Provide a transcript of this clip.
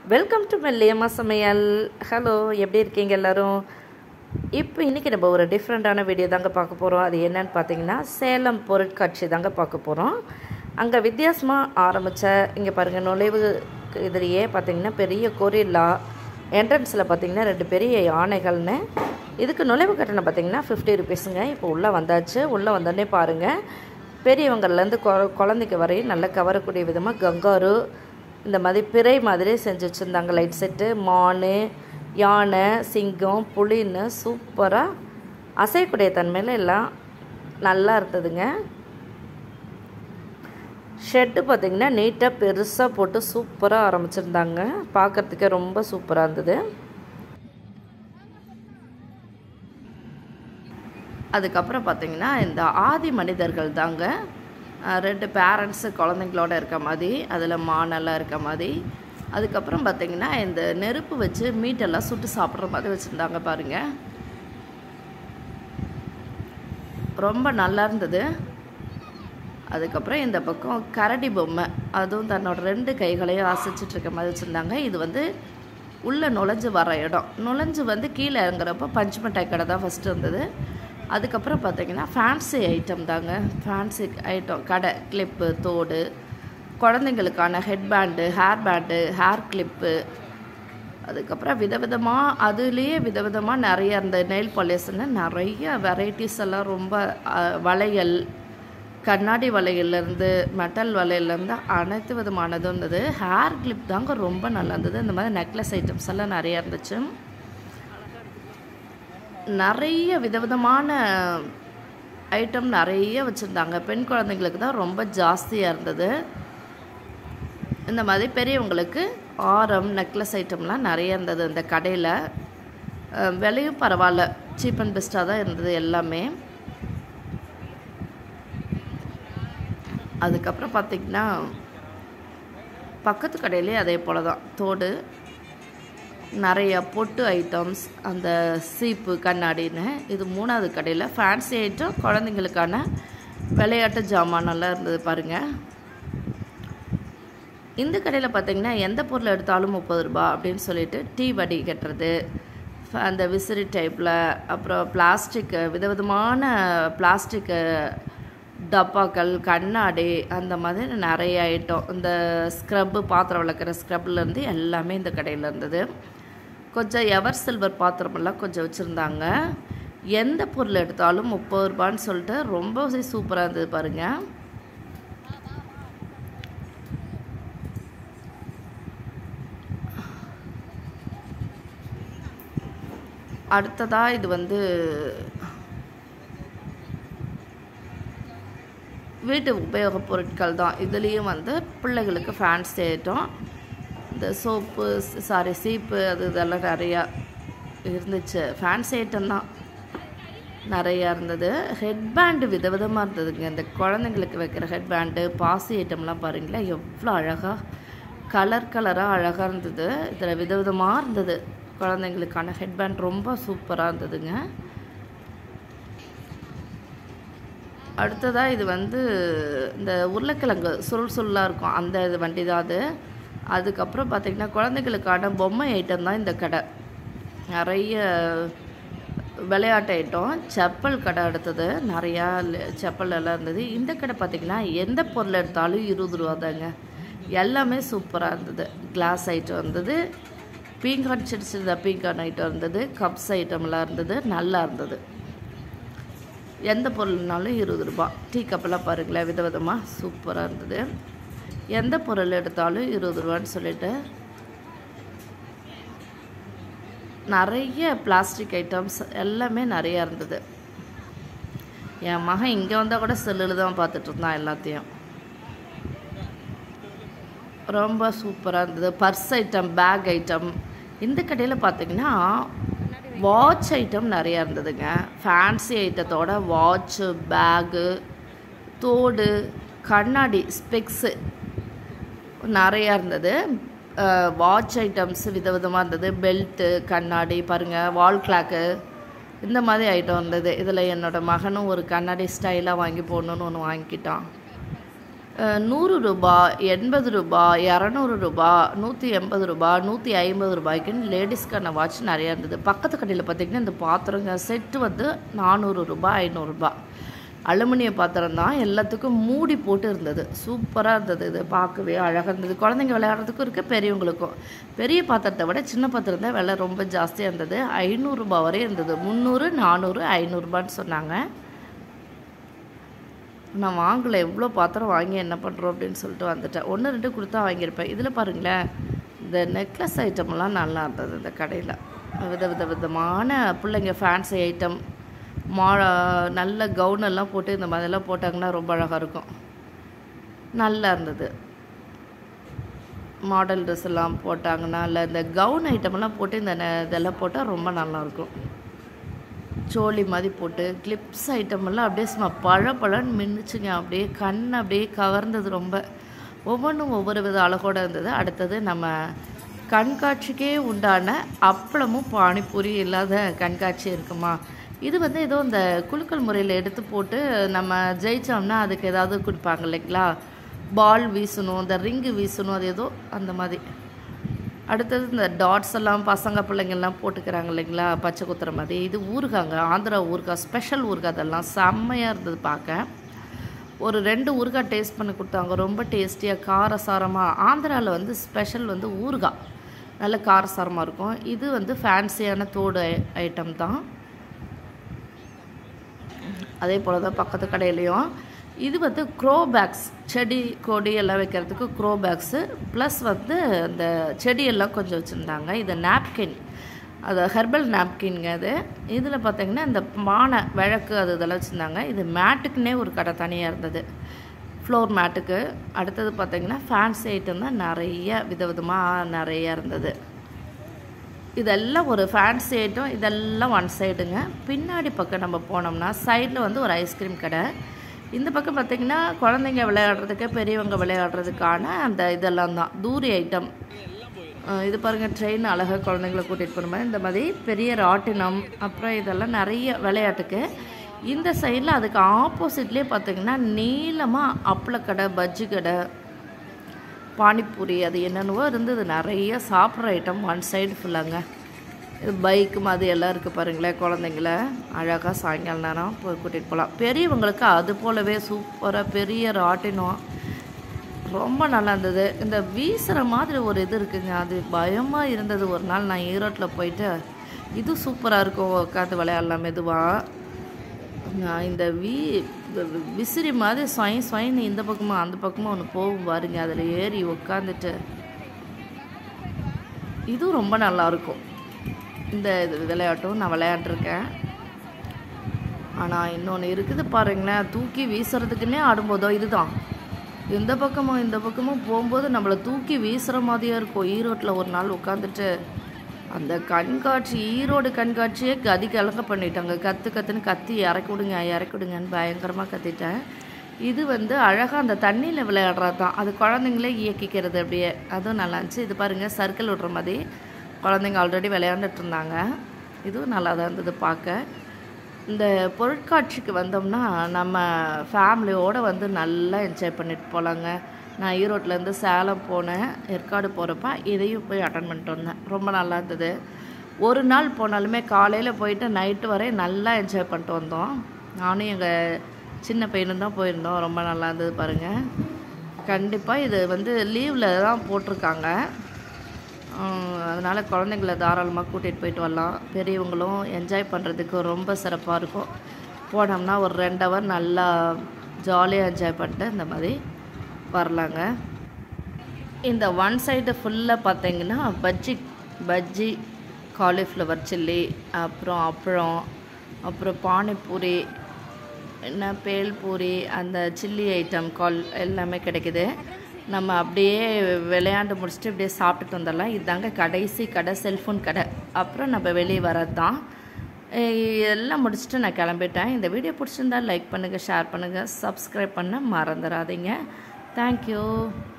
welcome to மெல்லியம்மா சமையல் hello எப்படி இருக்கீங்க எல்லாரும் இப்போ இன்றைக்கி நம்ம ஒரு டிஃப்ரெண்ட்டான வீடியோ தாங்க பார்க்க போகிறோம் அது என்னன்னு பார்த்தீங்கன்னா சேலம் பொருட்காட்சி தாங்க பார்க்க போகிறோம் அங்கே வித்தியாசமாக ஆரம்பித்த இங்கே பாருங்கள் நுழைவு இதுலேயே பார்த்தீங்கன்னா பெரிய கொரில்லா என்ட்ரன்ஸில் பார்த்தீங்கன்னா ரெண்டு பெரிய யானைகள்னு இதுக்கு நுழைவு கட்டணம் பார்த்தீங்கன்னா ஃபிஃப்டி ருபீஸுங்க இப்போ உள்ளே வந்தாச்சு உள்ளே வந்தோடனே பாருங்கள் பெரியவங்கள்லேருந்து கொ குழந்தைக்கு வரையும் நல்லா கவரக்கூடிய விதமாக கங்காரு இந்த மாதிரி பிறை மாதிரி செஞ்சு வச்சுருந்தாங்க லைட் செட்டு மான் யானை சிங்கம் புலின்னு சூப்பராக அசையக்கூடிய தன்மையில் எல்லாம் நல்லா இருந்ததுங்க ஷெட்டு பார்த்திங்கன்னா நீட்டாக பெருசாக போட்டு சூப்பராக ஆரம்பிச்சிருந்தாங்க பார்க்குறதுக்கே ரொம்ப சூப்பராக இருந்தது அதுக்கப்புறம் பார்த்திங்கன்னா இந்த ஆதி மனிதர்கள் தாங்க ரெண்டு பேரண்ட்ஸு குழந்தைங்களோட இருக்க மாதிரி அதில் மானெல்லாம் இருக்க மாதிரி அதுக்கப்புறம் பார்த்திங்கன்னா இந்த நெருப்பு வச்சு மீட்டெல்லாம் சுட்டு சாப்பிட்ற மாதிரி வச்சுருந்தாங்க பாருங்கள் ரொம்ப நல்லா இருந்தது அதுக்கப்புறம் இந்த பக்கம் கரடி பொம்மை அதுவும் தன்னோட ரெண்டு கைகளையும் அசைச்சிட்டு இருக்க மாதிரி வச்சுருந்தாங்க இது வந்து உள்ளே நுழைஞ்சு வர இடம் நுழைஞ்சு வந்து கீழே இறங்குறப்போ பஞ்சு மிட்டாய் கடை தான் ஃபஸ்ட்டு இருந்தது அதுக்கப்புறம் பார்த்தீங்கன்னா ஃபேன்சி ஐட்டம் தாங்க ஃபேன்சி ஐட்டம் கடை கிளிப்பு தோடு குழந்தைங்களுக்கான head band hair band hair clip அதுக்கப்புறம் விதவிதமாக அதுலேயே விதவிதமாக நிறைய அந்த நெயில் பாலிஷ்னு நிறைய வெரைட்டிஸ் எல்லாம் ரொம்ப வளையல் கண்ணாடி வளையல்லேருந்து மெட்டல் வளையல்லேருந்து அனைத்து விதமானதும் இருந்தது ஹேர் கிளிப் தாங்க ரொம்ப நல்லா இருந்தது இந்த மாதிரி நெக்லஸ் ஐட்டம்ஸ் எல்லாம் நிறையா இருந்துச்சு நிறைய விதவிதமான ஐட்டம் நிறைய வச்சுருந்தாங்க பெண் குழந்தைங்களுக்கு தான் ரொம்ப ஜாஸ்தியாக இருந்தது இந்த மாதிரி பெரியவங்களுக்கு ஆரம் நெக்லஸ் ஐட்டம்லாம் நிறைய இருந்தது இந்த கடையில் விலையும் பரவாயில்ல சீப் அண்ட் பெஸ்ட்டாக தான் இருந்தது எல்லாமே அதுக்கப்புறம் பார்த்திங்கன்னா பக்கத்து கடையிலே அதே போல் தான் தோடு நிறைய பொட்டு ஐட்டம்ஸ் அந்த சீப்பு கண்ணாடின்னு இது மூணாவது கடையில் ஃபேன்சி ஐட்டம் குழந்தைங்களுக்கான விளையாட்டு ஜாமானெல்லாம் இருந்தது பாருங்கள் இந்த கடையில் பார்த்திங்கன்னா எந்த பொருள் எடுத்தாலும் முப்பது ரூபா அப்படின்னு சொல்லிட்டு டீ வடி கட்டுறது அந்த விசிறி டைப்பில் அப்புறம் பிளாஸ்டிக்கு விதவிதமான பிளாஸ்டிக்கு டப்பாக்கள் கண்ணாடி அந்த மாதிரி நிறைய ஐட்டம் இந்த ஸ்க்ரப்பு பாத்திரம் விளக்குற ஸ்க்ரப்லேருந்து எல்லாமே இந்த கடையில் இருந்தது கொஞ்சம் எவர் சில்வர் பாத்திரமெல்லாம் கொஞ்சம் வச்சுருந்தாங்க எந்த பொருள் எடுத்தாலும் முப்பது ரூபான்னு சொல்லிட்டு ரொம்ப சூப்பராக இருந்தது பாருங்கள் அடுத்ததாக இது வந்து வீட்டு உபயோகப் பொருட்கள் தான் இதுலேயும் வந்து பிள்ளைகளுக்கு ஃபேன்சி ஐட்டம் இந்த சோப்பு சாரி சீப்பு அது இதெல்லாம் நிறையா இருந்துச்சு ஃபேன்சி ஐட்டம் தான் நிறையா இருந்தது ஹெட்பேண்டு விதவிதமாக இருந்ததுங்க இந்த குழந்தைங்களுக்கு வைக்கிற ஹெட்பேண்டு பாசி ஐட்டம்லாம் பாருங்களேன் எவ்வளோ அழகாக கலர் கலராக அழகாக இருந்தது இதில் விதவிதமாக இருந்தது குழந்தைங்களுக்கான ஹெட்பேண்ட் ரொம்ப சூப்பராக இருந்ததுங்க அடுத்ததாக இது வந்து இந்த உருளைக்கிழங்கு சுருள் சுருளாக இருக்கும் அந்த இது வண்டி தான் அது அதுக்கப்புறம் பார்த்திங்கன்னா குழந்தைகளுக்கான பொம்மை ஐட்டம் தான் இந்த கடை நிறைய விளையாட்டு ஐட்டம் செப்பல் கடை எடுத்தது நிறையா செப்பல் எல்லாம் இருந்தது இந்த கடை பார்த்திங்கன்னா எந்த பொருள் எடுத்தாலும் இருபது ரூபா தாங்க எல்லாமே சூப்பராக இருந்தது கிளாஸ் ஐட்டம் இருந்தது பீங்கான் சின்ன சின்னதாக பீங்கான் ஐட்டம் இருந்தது கப்ஸ் ஐட்டம்லாம் இருந்தது நல்லா இருந்தது எந்த பொருள்னாலும் இருபது ரூபா டீ கப்பெல்லாம் பாருங்களேன் விதவிதமாக சூப்பராக இருந்தது எந்த பொருள் எடுத்தாலும் இருபது ரூபான்னு சொல்லிட்டு நிறைய பிளாஸ்டிக் ஐட்டம்ஸ் எல்லாமே நிறையா இருந்தது என் மகன் இங்கே வந்தால் கூட செல்லில் தான் பார்த்துட்டு இருந்தான் எல்லாத்தையும் ரொம்ப சூப்பராக இருந்தது பர்ஸ் ஐட்டம் பேக் ஐட்டம் இந்த கடையில் பார்த்திங்கன்னா வாட்ச் ஐட்டம் நிறையா இருந்ததுங்க ஃபேன்சி ஐட்டத்தோட வாட்ச்சு பேகு தோடு கண்ணாடி ஸ்பெக்ஸு நிறையா இருந்தது வாட்ச் ஐட்டம்ஸ் விதவிதமாக இருந்தது பெல்ட்டு கண்ணாடி பாருங்கள் வால் கிளாக்கு இந்த மாதிரி ஐட்டம் இருந்தது இதில் என்னோடய மகனும் ஒரு கண்ணாடி ஸ்டைலாக வாங்கி போடணுன்னு ஒன்று வாங்கிக்கிட்டான் அஹ், நூறு ரூபா எண்பது ரூபா இரநூறு ரூபா நூற்றி எண்பது ரூபா நூற்றி ஐம்பது ரூபாய்க்குன்னு லேடிஸ்க்கான வாட்ச் நிறையா இருந்தது பக்கத்து கடையில் பார்த்திங்கன்னா இந்த பாத்திரங்க செட்டு வந்து நானூறு ரூபா ஐநூறுரூபா அலுமினிய பாத்திரம் தான் எல்லாத்துக்கும் மூடி போட்டு இருந்தது சூப்பராக இருந்தது இது பார்க்கவே அழகாக இருந்தது குழந்தைங்க விளையாடுறதுக்கும் இருக்குது பெரியவங்களுக்கும் பெரிய பாத்திரத்தை விட சின்ன பாத்திரம் தான் விலை ரொம்ப ஜாஸ்தியாக இருந்தது ஐநூறுரூபா வரையும் இருந்தது முந்நூறு நானூறு ஐநூறுரூபான்னு சொன்னாங்க நான் வாங்கலை எவ்வளோ பாத்திரம் வாங்கி என்ன பண்ணுறோம் அப்படின்னு சொல்லிட்டு வந்துட்டேன் ஒன்று ரெண்டு கொடுத்தா வாங்கியிருப்பேன் இதில் பாருங்களேன் இந்த நெக்லஸ் ஐட்டம்லாம் நல்லா இருந்தது இந்த கடையில் வித வித விதமான பிள்ளைங்க ஃபேன்சி ஐட்டம் மா நல்ல கவுன் எல்லாம் போட்டு இந்த மாதிரிலாம் போட்டாங்கன்னா ரொம்ப அழகாக இருக்கும் நல்லா இருந்தது மாடல் ட்ரெஸ் எல்லாம் போட்டாங்கன்னா இல்லை இந்த கவுன் ஐட்டமெல்லாம் போட்டு இந்த நெ- இதெல்லாம் போட்டால் ரொம்ப நல்லாயிருக்கும் சோலி மாதிரி போட்டு கிளிப்ஸ் ஐட்டம் எல்லாம் அப்படியே சும்மா பழ பழன்னு மின்னுச்சுங்க அப்படியே கண் அப்படியே கவர்ந்தது ரொம்ப ஒவ்வொன்றும் ஒவ்வொரு வித அழகோடு இருந்தது அடுத்தது நம்ம கண்காட்சிக்கே உண்டான அப்பளமும் பானிபூரி இல்லாத கண்காட்சி இருக்குமா இது வந்து ஏதோ இந்த குலுக்கல் முறையில் எடுத்து போட்டு நம்ம ஜெயிச்சோம்னா அதுக்கு ஏதாவது கொடுப்பாங்க இல்லைங்களா பால் வீசணும் இந்த ரிங்கு வீசணும் அது ஏதோ அந்த மாதிரி அடுத்தது இந்த டாட்ஸ் எல்லாம் பசங்க பிள்ளைங்கள்லாம் போட்டுக்கிறாங்க இல்லைங்களா பச்சை குத்துற மாதிரி இது ஊறுகாங்க ஆந்திரா ஊறுகாய் ஸ்பெஷல் ஊறுகாய் அதெல்லாம் செம்மையாக இருந்தது பார்க்க ஒரு ரெண்டு ஊறுகாய் டேஸ்ட் பண்ணி கொடுத்தாங்க ரொம்ப டேஸ்டியாக காரசாரமாக ஆந்திராவில் வந்து ஸ்பெஷல் வந்து ஊறுகாய் நல்ல காரசாரமாக இருக்கும் இது வந்து ஃபேன்சியான தோடு ஐட்டம் தான் அதே போல் தான் பக்கத்து கடையிலையும் இது வந்து க்ரோ பேக்ஸ் செடி கொடி எல்லாம் வைக்கிறதுக்கு க்ரோ பேக்ஸு ப்ளஸ் வந்து அந்த செடியெல்லாம் கொஞ்சம் வச்சுருந்தாங்க இது நாப்கின் அது ஹெர்பல் நாப்கின்ங்க அது இதில் பார்த்தீங்கன்னா இந்த பானை விளக்கு அது இதெல்லாம் வச்சுருந்தாங்க இது மேட்டுக்குன்னே ஒரு கடை தனியாக இருந்தது ஃப்ளோர் மேட்டுக்கு அடுத்தது பார்த்தீங்கன்னா ஃபேன்சி ஐட்டம் தான் நிறைய விதவிதமாக நிறைய இருந்தது இதெல்லாம் ஒரு ஃபேன்சி ஐட்டம் இதெல்லாம் ஒன் சைடுங்க பின்னாடி பக்கம் நம்ம போனோம்னா சைடில் வந்து ஒரு ஐஸ்கிரீம் கடை இந்த பக்கம் பார்த்திங்கன்னா குழந்தைங்க விளையாடுறதுக்கு பெரியவங்க விளையாடுறதுக்கான அந்த இதெல்லாம் தான் தூரி ஐட்டம் அஹ் இது பாருங்கள் ட்ரெயின் அழகாக குழந்தைங்கள கூட்டிகிட்டு போகிற இந்த மாதிரி பெரிய ராட்டினம் அப்புறம் இதெல்லாம் நிறைய விளையாட்டுக்கு இந்த சைடில் அதுக்கு ஆப்போசிட்லேயே பார்த்தீங்கன்னா நீளமாக அப்பளக்கடை பஜ்ஜி கடை பானிபூரி அது என்னென்னவோ இருந்தது நிறைய சாப்பிட்ற ஐட்டம் ஒன் சைடு ஃபுல்லாங்க இது பைக்கு மாதிரி எல்லாம் இருக்குது பாருங்களேன் குழந்தைங்கள அழகாக சாயங்கால நேரம் போய் கூட்டிகிட்டு போகலாம் பெரியவங்களுக்கு அது போலவே சூப்பராக பெரிய ராட்டினம் ரொம்ப நல்லா இருந்தது இந்த வீசுகிற மாதிரி ஒரு இது இருக்குங்க அது பயமாக இருந்தது ஒரு நாள் நான் ஈரோட்டில் போயிட்டு இது சூப்பராக இருக்கும் உட்காந்து விளையாடலாம் மெதுவாக நான் இந்த வீ வி- விசிறி மாதிரி சொய் சொயின்னு இந்த பக்கமும் அந்த பக்கமும் ஒன்று போகும் பாருங்க அதில் ஏறி உட்காந்துட்டு இதுவும் ரொம்ப நல்லா இருக்கும் இந்த இது விளையாட்டும் நான் விளையாண்டுருக்கேன் ஆனால் இன்னொன்று இருக்குது பாருங்களேன் தூக்கி வீசுறதுக்குன்னே ஆடும்போதோ இதுதான் இந்த பக்கமும் இந்த பக்கமும் போகும்போது நம்மளை தூக்கி வீசுகிற மாதிரியே இருக்கும் ஈரோட்டில் ஒரு நாள் உட்காந்துட்டு அந்த கண்காட்சி ஈரோடு கண்காட்சியே கதி கலங்க பண்ணிட்டாங்க கற்று கற்றுன்னு கத்தி இறக்கி விடுங்க இறக்கி விடுங்கன்னு பயங்கரமாக கத்திட்டேன் இது வந்து அழகாக அந்த தண்ணியில் விளையாடுறது தான் அது குழந்தைங்களே இயக்கிக்கிறது அப்படியே அதுவும் நல்லா இருந்துச்சு இது பாருங்கள் சர்க்கிள் விடுற மாதிரி குழந்தைங்க ஆல்ரெடி விளையாண்டுட்டு இருந்தாங்க இதுவும் நல்லா தான் இருந்தது பார்க்க இந்த பொருட்காட்சிக்கு வந்தோம்னா நம்ம ஃபேமிலியோடு வந்து நல்லா என்ஜாய் பண்ணிட்டு போகலாங்க நான் ஈரோட்லேருந்து சேலம் போனேன் ஏற்காடு போகிறப்ப இதையும் போய் அட்டன் பண்ணிட்டு வந்தேன் ரொம்ப நல்லா இருந்தது ஒரு நாள் போனாலுமே காலையில் போயிட்டு நைட்டு வரை நல்லா என்ஜாய் பண்ணிட்டு வந்தோம் நானும் எங்கள் சின்ன பையனும் தான் போயிருந்தோம் ரொம்ப நல்லா இருந்தது பாருங்கள் கண்டிப்பாக இது வந்து லீவில் தான் போட்டிருக்காங்க அதனால் குழந்தைங்கள தாராளமாக கூட்டிகிட்டு போயிட்டு வரலாம் பெரியவங்களும் என்ஜாய் பண்ணுறதுக்கு ரொம்ப சிறப்பாக இருக்கும் போனோம்னா ஒரு ரெண்டு ஹவர் நல்லா ஜாலியாக என்ஜாய் பண்ணிட்டு இந்த மாதிரி வரலாங்க இந்த ஒன் சைடு ஃபுல்லாக பார்த்தீங்கன்னா பஜ்ஜி பஜ்ஜி காலிஃப்ளவர் சில்லி அப்புறம் அப்பளம் அப்புறம் பானிபூரி என்ன பேல்பூரி அந்த சில்லி ஐட்டம் கால் எல்லாமே கிடைக்குது நம்ம அப்படியே விளையாண்டு முடிச்சுட்டு அப்படியே சாப்பிட்டுட்டு வந்துடலாம் இதுதாங்க கடைசி கடை செல்ஃபோன் கடை அப்புறம் நம்ம வெளியே வர்றது தான் எல்லாம் முடிச்சுட்டு நான் கிளம்பிட்டேன் இந்த வீடியோ பிடிச்சிருந்தா லைக் பண்ணுங்கள் ஷேர் பண்ணுங்கள் சப்ஸ்கிரைப் பண்ண மறந்துடாதீங்க தேங்க்யூ